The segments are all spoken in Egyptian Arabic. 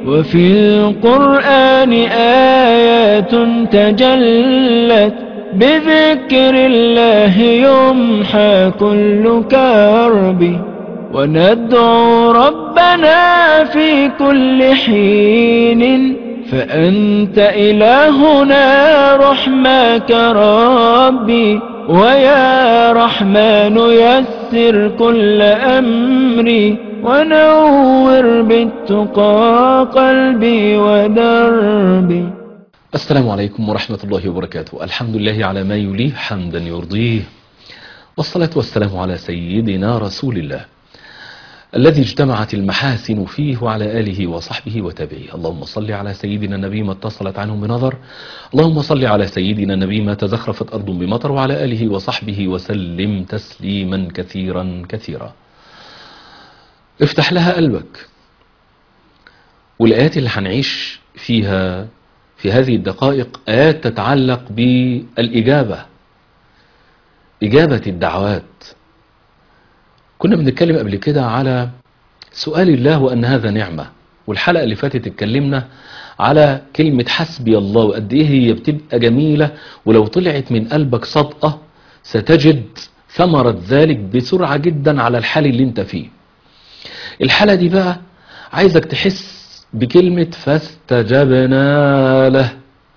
وفي القرآن آيات تجلت بذكر الله يمحى كل كرب وندعو ربنا في كل حين فأنت إلهنا رحمك ربي ويا رحمن يسر كل أمري ونور بالتقى قلبي ودربي السلام عليكم ورحمة الله وبركاته الحمد لله على ما يليه حمدا يرضيه والصلاة والسلام على سيدنا رسول الله الذي اجتمعت المحاسن فيه وعلى آله وصحبه وتابعيه اللهم صل على سيدنا النبي ما اتصلت عنه بنظر اللهم صل على سيدنا النبي ما تزخرفت أرض بمطر وعلى آله وصحبه وسلم تسليما كثيرا كثيرا افتح لها قلبك والآيات اللي هنعيش فيها في هذه الدقائق آيات تتعلق بالإجابة إجابة الدعوات كنا بنتكلم قبل كده على سؤال الله وأن هذا نعمة والحلقة اللي فاتت اتكلمنا على كلمة حسبي الله وقد إيه هي بتبقى جميلة ولو طلعت من قلبك صدقة ستجد ثمرة ذلك بسرعة جدا على الحال اللي انت فيه الحالة دي بقى عايزك تحس بكلمة فاستجبنا له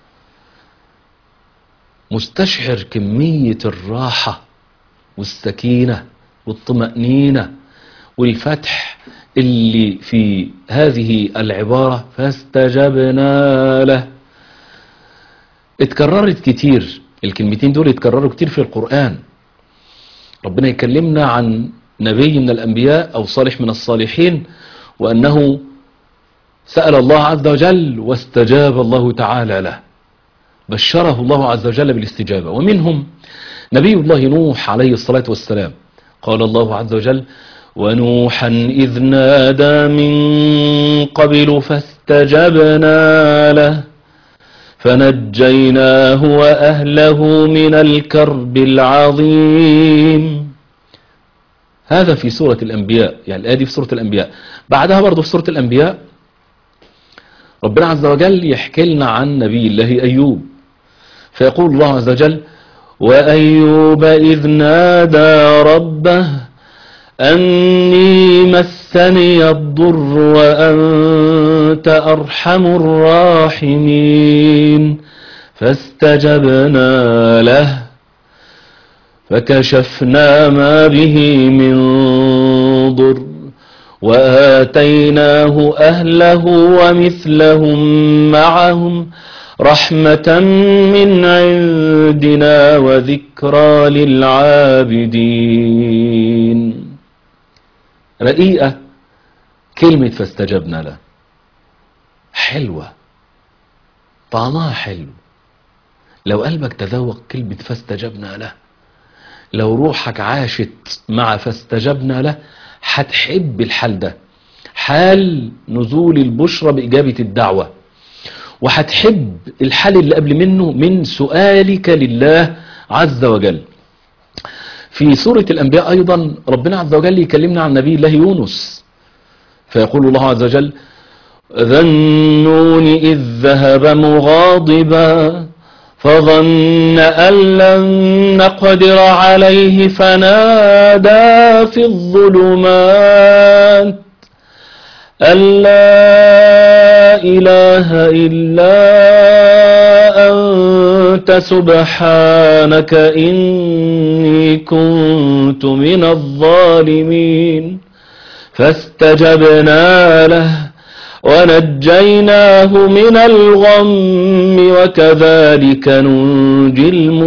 مستشعر كمية الراحة والسكينة والطمأنينة والفتح اللي في هذه العبارة فاستجبنا له اتكررت كتير الكلمتين دول اتكرروا كتير في القرآن ربنا يكلمنا عن نبي من الأنبياء أو صالح من الصالحين وأنه سأل الله عز وجل واستجاب الله تعالى له بشره الله عز وجل بالاستجابة ومنهم نبي الله نوح عليه الصلاة والسلام قال الله عز وجل ونوحا إذ نادى من قبل فاستجبنا له فنجيناه وأهله من الكرب العظيم هذا في سورة الأنبياء يعني الآية دي في سورة الأنبياء بعدها برضه في سورة الأنبياء ربنا عز وجل يحكي لنا عن نبي الله أيوب فيقول الله عز وجل وأيوب إذ نادى ربه أني مسني الضر وأنت أرحم الراحمين فاستجبنا له فكشفنا ما به من ضر وآتيناه أهله ومثلهم معهم رحمة من عندنا وذكرى للعابدين رقيقة كلمة فاستجبنا له حلوة طعمها حلو لو قلبك تذوق كلمة فاستجبنا له لو روحك عاشت مع فاستجبنا له هتحب الحال ده حال نزول البشرى بإجابة الدعوة وهتحب الحال اللي قبل منه من سؤالك لله عز وجل في سورة الأنبياء أيضا ربنا عز وجل يكلمنا عن نبي الله يونس فيقول الله عز وجل ذنون إذ ذهب مغاضبا فظن أن لن نقدر عليه فنادى في الظلمات أن لا إله إلا أنت سبحانك إني كنت من الظالمين فاستجبنا له ونجيناه من الغم وكذلك ننجي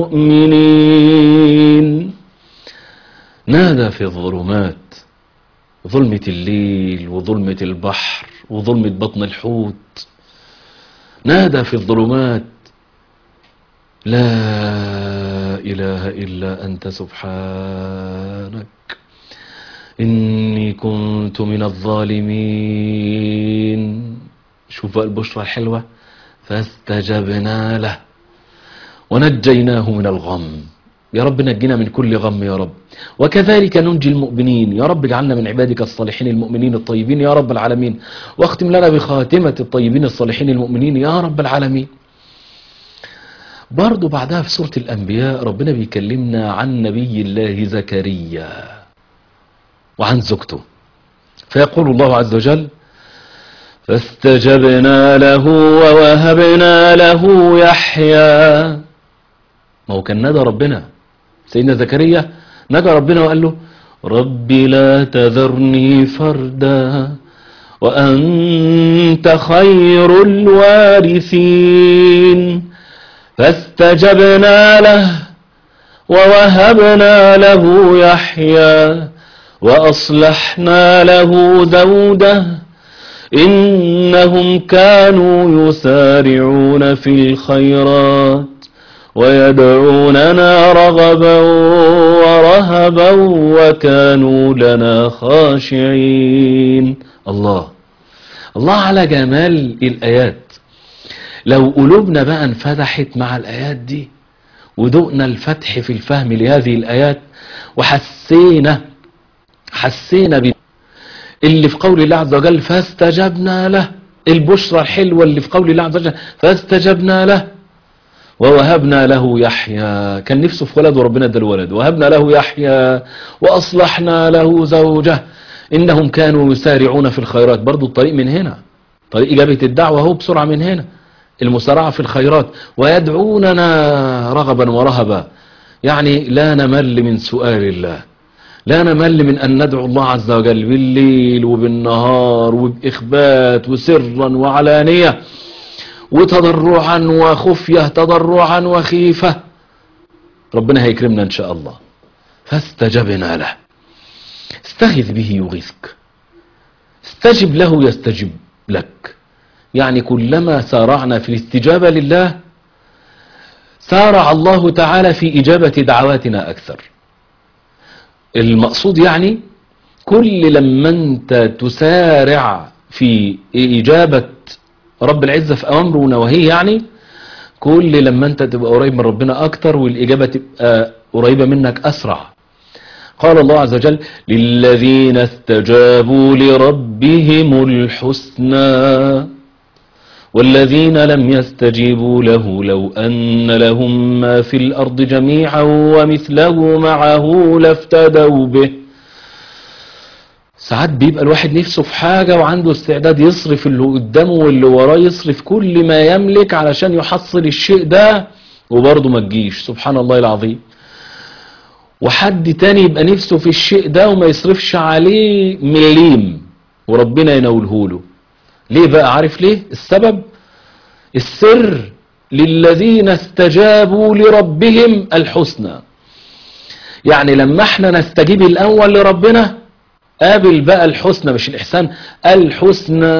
المؤمنين نادى في الظلمات ظلمة الليل وظلمة البحر وظلمة بطن الحوت نادى في الظلمات لا إله إلا أنت سبحانك إني كنت من الظالمين شوف بقى البشرى الحلوة فاستجبنا له ونجيناه من الغم يا رب نجنا من كل غم يا رب وكذلك ننجي المؤمنين يا رب اجعلنا من عبادك الصالحين المؤمنين الطيبين يا رب العالمين واختم لنا بخاتمة الطيبين الصالحين المؤمنين يا رب العالمين برضو بعدها في سورة الأنبياء ربنا بيكلمنا عن نبي الله زكريا وعن زوجته فيقول الله عز وجل فاستجبنا له ووهبنا له يحيى ما هو كان ندى ربنا سيدنا زكريا نجى ربنا وقال له رب لا تذرني فردا وأنت خير الوارثين فاستجبنا له ووهبنا له يحيى وأصلحنا له زوجه إنهم كانوا يسارعون في الخيرات ويدعوننا رغبا ورهبا وكانوا لنا خاشعين الله الله على جمال الآيات لو قلوبنا بقى انفتحت مع الآيات دي ودقنا الفتح في الفهم لهذه الآيات وحسينا حسينا ب اللي في قول الله عز وجل فاستجبنا له البشرى الحلوة اللي في قول الله عز وجل فاستجبنا له ووهبنا له يحيى كان نفسه في ولد وربنا ادى الولد وهبنا له يحيى وأصلحنا له زوجه إنهم كانوا يسارعون في الخيرات برضو الطريق من هنا طريق إجابة الدعوة هو بسرعة من هنا المسارعة في الخيرات ويدعوننا رغبا ورهبا يعني لا نمل من سؤال الله لا نمل من أن ندعو الله عز وجل بالليل وبالنهار وبإخبات وسرا وعلانية وتضرعا وخفية تضرعا وخيفة ربنا هيكرمنا إن شاء الله فاستجبنا له استغث به يغيثك استجب له يستجب لك يعني كلما سارعنا في الاستجابة لله سارع الله تعالى في إجابة دعواتنا أكثر المقصود يعني كل لما أنت تسارع في إجابة رب العزة في أوامره ونواهيه يعني كل لما أنت تبقى قريب من ربنا أكتر والإجابة تبقى قريبة منك أسرع قال الله عز وجل للذين استجابوا لربهم الحسنى والذين لم يستجيبوا له لو أن لهم ما في الأرض جميعا ومثله معه لافتدوا به ساعات بيبقى الواحد نفسه في حاجة وعنده استعداد يصرف اللي قدامه واللي وراه يصرف كل ما يملك علشان يحصل الشيء ده وبرضه ما تجيش سبحان الله العظيم وحد تاني يبقى نفسه في الشيء ده وما يصرفش عليه مليم وربنا ينوله له ليه بقى عارف ليه السبب السر للذين استجابوا لربهم الحسنى يعني لما احنا نستجيب الاول لربنا قابل بقى الحسنى مش الاحسان الحسنى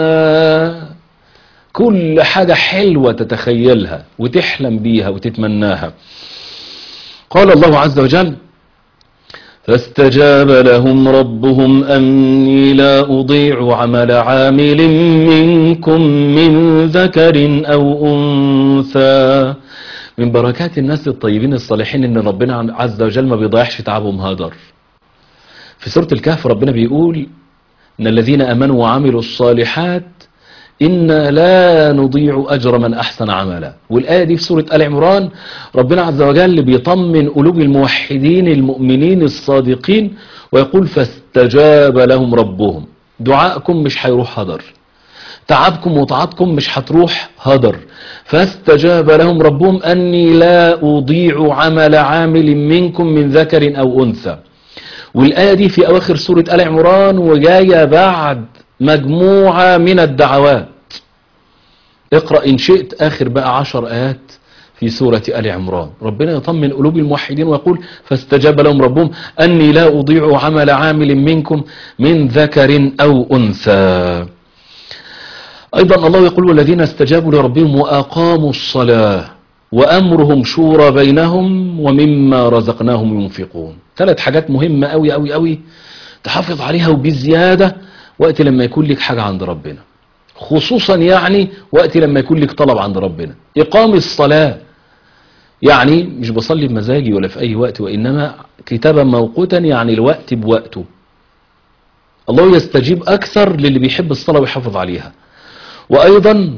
كل حاجة حلوة تتخيلها وتحلم بيها وتتمناها قال الله عز وجل فاستجاب لهم ربهم أني لا أضيع عمل عامل منكم من ذكر أو أنثى من بركات الناس الطيبين الصالحين ان ربنا عز وجل ما بيضيعش تعبهم هدر في سورة الكهف ربنا بيقول ان الذين امنوا وعملوا الصالحات إنا لا نضيع أجر من أحسن عملا والآية دي في سورة آل عمران ربنا عز وجل بيطمن قلوب الموحدين المؤمنين الصادقين ويقول فاستجاب لهم ربهم دعائكم مش هيروح هدر تعبكم وطاعتكم مش هتروح هدر فاستجاب لهم ربهم أني لا أضيع عمل عامل منكم من ذكر أو أنثى والآية دي في أواخر سورة آل عمران وجاية بعد مجموعة من الدعوات اقرأ إن شئت آخر بقى عشر آيات في سورة آل عمران ربنا يطمن قلوب الموحدين ويقول فاستجاب لهم ربهم أني لا أضيع عمل عامل منكم من ذكر أو أنثى أيضا الله يقول والذين استجابوا لربهم وأقاموا الصلاة وأمرهم شورى بينهم ومما رزقناهم ينفقون ثلاث حاجات مهمة أوي أوي أوي تحافظ عليها وبزيادة وقت لما يكون لك حاجة عند ربنا خصوصا يعني وقت لما يكون لك طلب عند ربنا إقام الصلاة يعني مش بصلي بمزاجي ولا في أي وقت وإنما كتابا موقوتا يعني الوقت بوقته الله يستجيب أكثر للي بيحب الصلاة ويحافظ عليها وأيضا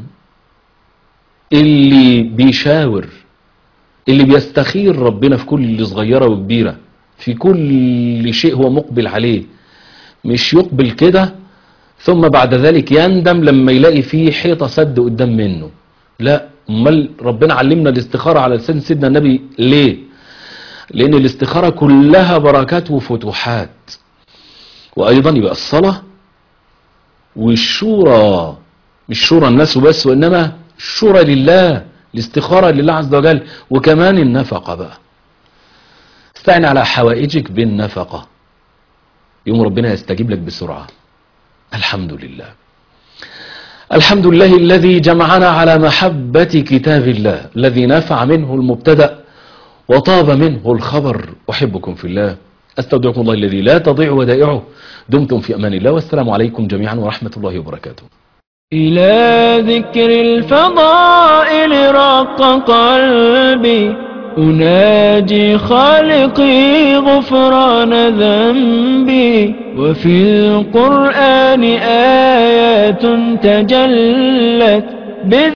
اللي بيشاور اللي بيستخير ربنا في كل صغيرة وكبيرة في كل شيء هو مقبل عليه مش يقبل كده ثم بعد ذلك يندم لما يلاقي فيه حيطة سد قدام منه لا امال ربنا علمنا الاستخارة على لسان سيدنا النبي ليه لان الاستخارة كلها بركات وفتوحات وايضا يبقى الصلاة والشورى مش شورى الناس وبس وانما الشورى لله الاستخارة لله عز وجل وكمان النفقة بقى استعن على حوائجك بالنفقة يوم ربنا يستجيب لك بسرعة الحمد لله الحمد لله الذي جمعنا على محبة كتاب الله الذي نفع منه المبتدأ وطاب منه الخبر أحبكم في الله أستودعكم الله الذي لا تضيع ودائعه دمتم في أمان الله والسلام عليكم جميعا ورحمة الله وبركاته إلى ذكر الفضائل رق قلبي أناجي خالقي غفران ذنبي وفي القرآن آيات تجلت